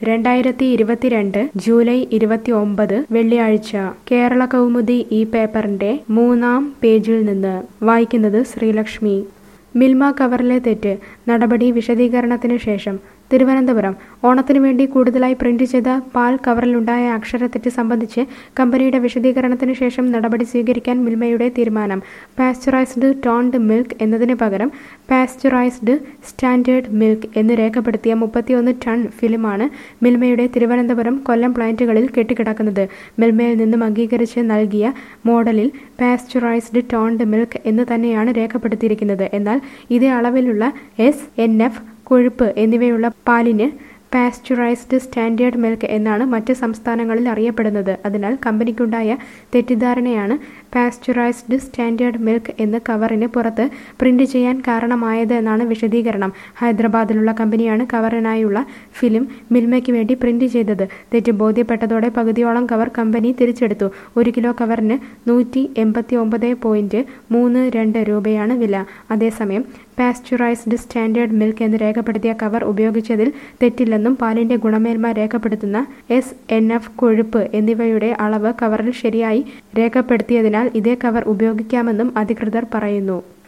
രണ്ടായിരത്തി ഇരുപത്തിരണ്ട് ജൂലൈ ഇരുപത്തി ഒമ്പത് വെള്ളിയാഴ്ച കേരള കൗമുദി ഈ പേപ്പറിന്റെ മൂന്നാം പേജിൽ നിന്ന് വായിക്കുന്നത് ശ്രീലക്ഷ്മി മിൽമ കവറിലെ തെറ്റ് നടപടി വിശദീകരണത്തിന് ശേഷം തിരുവനന്തപുരം ഓണത്തിനു വേണ്ടി കൂടുതലായി പ്രിന്റ് ചെയ്ത പാൽ കവറിലുണ്ടായ അക്ഷരത്തെറ്റ് സംബന്ധിച്ച് കമ്പനിയുടെ വിശദീകരണത്തിന് ശേഷം നടപടി സ്വീകരിക്കാൻ മിൽമയുടെ തീരുമാനം പാസ്ചറൈസ്ഡ് ടോൺഡ് മിൽക്ക് എന്നതിന് പകരം പാസ്ചറൈസ്ഡ് സ്റ്റാൻഡേർഡ് മിൽക്ക് എന്ന് രേഖപ്പെടുത്തിയ മുപ്പത്തിയൊന്ന് ടൺ ഫിലിമാണ് മിൽമയുടെ തിരുവനന്തപുരം കൊല്ലം പ്ലാന്റുകളിൽ കെട്ടിക്കിടക്കുന്നത് മിൽമയിൽ നിന്നും അംഗീകരിച്ച് നൽകിയ മോഡലിൽ പാസ്ചറൈസ്ഡ് ടോൺഡ് മിൽക്ക് എന്ന് തന്നെയാണ് രേഖപ്പെടുത്തിയിരിക്കുന്നത് എന്നാൽ ഇതേ അളവിലുള്ള എസ് എൻ എഫ് കൊഴുപ്പ് എന്നിവയുള്ള പാലിന് പാസ്ചറൈസ്ഡ് സ്റ്റാൻഡേർഡ് മിൽക്ക് എന്നാണ് മറ്റ് സംസ്ഥാനങ്ങളിൽ അറിയപ്പെടുന്നത് അതിനാൽ കമ്പനിക്കുണ്ടായ തെറ്റിദ്ധാരണയാണ് പാസ്ചറൈസ്ഡ് സ്റ്റാൻഡേർഡ് മിൽക്ക് എന്ന് കവറിന് പുറത്ത് പ്രിന്റ് ചെയ്യാൻ കാരണമായത് എന്നാണ് വിശദീകരണം ഹൈദരാബാദിലുള്ള കമ്പനിയാണ് കവറിനായുള്ള ഫിലിം മിൽമയ്ക്ക് വേണ്ടി പ്രിന്റ് ചെയ്തത് തെറ്റ് ബോധ്യപ്പെട്ടതോടെ പകുതിയോളം കവർ കമ്പനി തിരിച്ചെടുത്തു ഒരു കിലോ കവറിന് നൂറ്റി എൺപത്തി ഒമ്പത് പോയിന്റ് മൂന്ന് രണ്ട് രൂപയാണ് വില അതേസമയം പാസ്ചറൈസ്ഡ് സ്റ്റാൻഡേർഡ് മിൽക്ക് എന്ന് രേഖപ്പെടുത്തിയ കവർ ഉപയോഗിച്ചതിൽ തെറ്റില്ലെന്നും പാലിന്റെ ഗുണമേന്മ രേഖപ്പെടുത്തുന്ന എസ് എൻ എഫ് കൊഴുപ്പ് എന്നിവയുടെ അളവ് കവറിൽ ശരിയായി രേഖപ്പെടുത്തിയതിനാൽ ഇതേ കവർ ഉപയോഗിക്കാമെന്നും അധികൃതർ പറയുന്നു